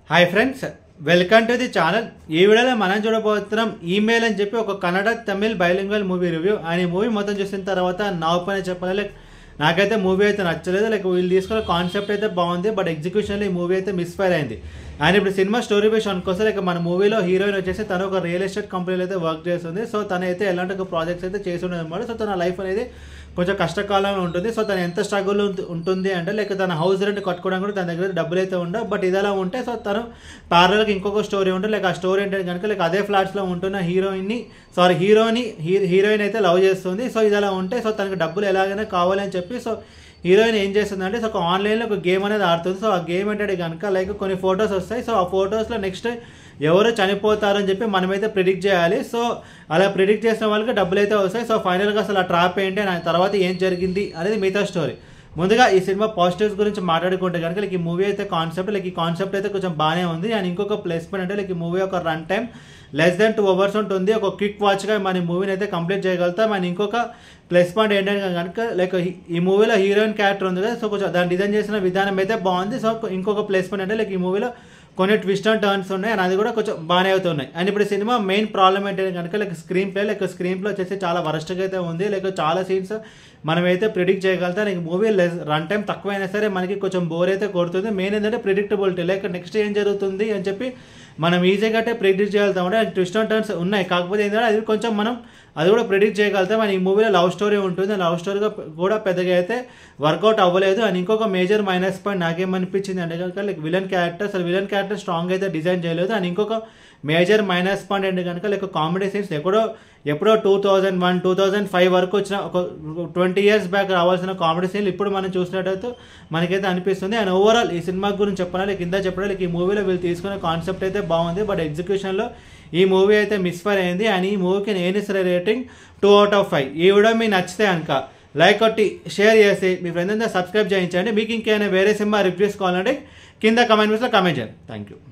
hi friends welcome to the channel ఈ వీడియోలో మనం చూడబోతున్నాం ఈమెయిల్ అని చెప్పి ఒక Kannada Tamil bilingual movie review and ఈ మూవీ మొత్తం చూసిన తర్వాత నా ఒపీనియన్ చెప్పాలి లైక్ నాకైతే మూవీ అయితే నచ్చలేదు లైక్ వీళ్ళు తీసుకున్న కాన్సెప్ట్ అయితే బాగుంది బట్ ఎగ్జిక్యూషన్లో ఈ మూవీ అయితే మిస్ఫైర్ అయింది అండ్ ఇప్పుడు సినిమా స్టోరీ బేస్ అనుకోస్తే లైక్ మన మూవీలో హీరోయిన్ వచ్చేసి తను ఒక రియల్ ఎస్టేట్ కంపెనీలో అయితే వర్క్ చేస్తుంది సో తను అయితే ఎలాంటి ఒక ప్రాజెక్ట్స్ అయితే చేసి ఉండదు అనమాట సో తన లైఫ్ అనేది కొంచెం కష్టకాలంలో ఉంటుంది సో తను ఎంత స్ట్రగుల్ ఉంటుంది అంటే లైక్ తన హౌస్ రెంట్ కట్టుకోవడానికి కూడా తన దగ్గర డబ్బులు అయితే ఉండవు బట్ ఇదిలా ఉంటే సో తను ప్యారల్గా ఇంకొక స్టోరీ ఉంటుంది లైక్ ఆ స్టోరీ ఏంటంటే కనుక లైక్ అదే ఫ్లాట్స్లో ఉంటున్న హీరోయిన్ని సారీ హీరోని హీరోయిన్ అయితే లవ్ చేస్తుంది సో ఇది అలా ఉంటే సో తనకి డబ్బులు ఎలాగైనా కావాలి అని చెప్పి సో హీరోయిన్ ఏం చేస్తుందంటే సో ఒక ఆన్లైన్లో ఒక గేమ్ అనేది ఆడుతుంది సో ఆ గేమ్ ఏంటంటే కనుక లైక్ కొన్ని ఫొటోస్ వస్తాయి సో ఆ ఫొటోస్లో నెక్స్ట్ ఎవరు చనిపోతారని చెప్పి మనమైతే ప్రిడిక్ట్ చేయాలి సో అలా ప్రిడిక్ట్ చేసిన వాళ్ళకి డబ్బులు అయితే వస్తాయి సో ఫైనల్గా అసలు ఆ ట్రాప్ ఏంటి అని తర్వాత ఏం జరిగింది అనేది మిగతా స్టోరీ ముందుగా ఈ సినిమా పాజిటివ్స్ గురించి మాట్లాడుకుంటే కనుక లైక్ ఈ మూవీ అయితే కాన్సెప్ట్ లైక్ ఈ కాన్సెప్ట్ అయితే కొంచెం బాగానే ఉంది అండ్ ఇంకొక ప్లస్ పాయింట్ అంటే లైక్ ఈ మూవీ ఒక run time less then two hours ఉంటుంది ఒక క్విక్ వాచ్గా మన మూవీని అయితే కంప్లీట్ చేయగలుగుతాం అండ్ ఇంకొక ప్లస్ పాయింట్ ఏంటంటే కనుక లైక్ ఈ మూవీలో హీరోయిన్ క్యారెక్టర్ ఉంది కదా సో కొంచెం దాన్ని డిజైన్ చేసిన విధానం అయితే బాగుంది సో ఇంకొక ప్లస్ పాయింట్ అంటే లైక్ ఈ మూవీలో కొన్ని ట్విస్ట్ అండ్ టర్న్స్ ఉన్నాయి అండ్ అది కూడా కొంచెం బాగానే అవుతున్నాయి అండ్ ఇప్పుడు సినిమా మెయిన్ ప్రాబ్లమ్ ఏంటంటే కనుక like screenplay like screenplay వచ్చేసి చాలా వరస్ట్గా అయితే ఉంది లైక్ చాలా సీన్స్ మనమైతే ప్రిడిక్ట్ చేయగలుగుతాం like movie less run time తక్కువైనా సరే మనకి కొంచెం బోర్ అయితే కొడుతుంది మెయిన్ ఏంటంటే ప్రిడిక్టబిలిటీ లైక్ నెక్స్ట్ ఏం జరుగుతుంది అని చెప్పి మనం ఈజీగా అంటే ప్రిడిక్ట్ చేయగలుగుతాం అంటే ట్విస్ట్ అండ్ టర్న్స్ ఉన్నాయి కాకపోతే ఏంటంటే అది కొంచెం మనం అది కూడా ప్రిడిక్ట్ చేయగలుగుతాం అండ్ ఈ మూవీలో లవ్ స్టోరీ ఉంటుంది లవ్ స్టోరీగా కూడా పెద్దగా అయితే వర్కౌట్ అవ్వలేదు అండ్ ఇంకొక మేజర్ మైనస్ పాయింట్ నాకేమనిపించింది అంటే కనుక లైక్ విలన్ క్యారెక్టర్ అసలు విలన్ క్యారెక్టర్ స్ట్రాంగ్ అయితే డిజైన్ చేయలేదు అండ్ ఇంకొక మేజర్ మైనస్ పాయింట్ ఏంటి కనుక లైక్ కామెడీ సీన్స్ ఎక్కడో ఎప్పుడో two thousand one two thousand five వరకు వచ్చిన ఒక ట్వంటీ ఇయర్స్ బ్యాక్ రావాల్సిన కామెడీ సీన్లు ఇప్పుడు మనం చూసినట్టయితే మనకైతే అనిపిస్తుంది అండ్ ఓవరాల్ ఈ సినిమా గురించి చెప్పాలి కింద చెప్పడం లైక్ ఈ మూవీలో వీళ్ళు తీసుకున్న కాన్సెప్ట్ అయితే బాగుంది బట్ ఎగ్జిక్యూషన్లో ఈ మూవీ అయితే మిస్ఫైర్ అయింది అండ్ ఈ మూవీకి నేను ఇస్తున్న rating two out of five ఈ వీడియో మీకు నచ్చితే కనుక లైక్ కొట్టి షేర్ చేసి మీ ఫ్రెండ్స్ అంతా సబ్స్క్రైబ్ చేయించండి మీకు ఇంకేమైనా వేరే సినిమా రివ్యూస్ కావాలంటే కింద కమెంట్ బాక్స్లో కమెంట్ చేయండి థ్యాంక్ యూ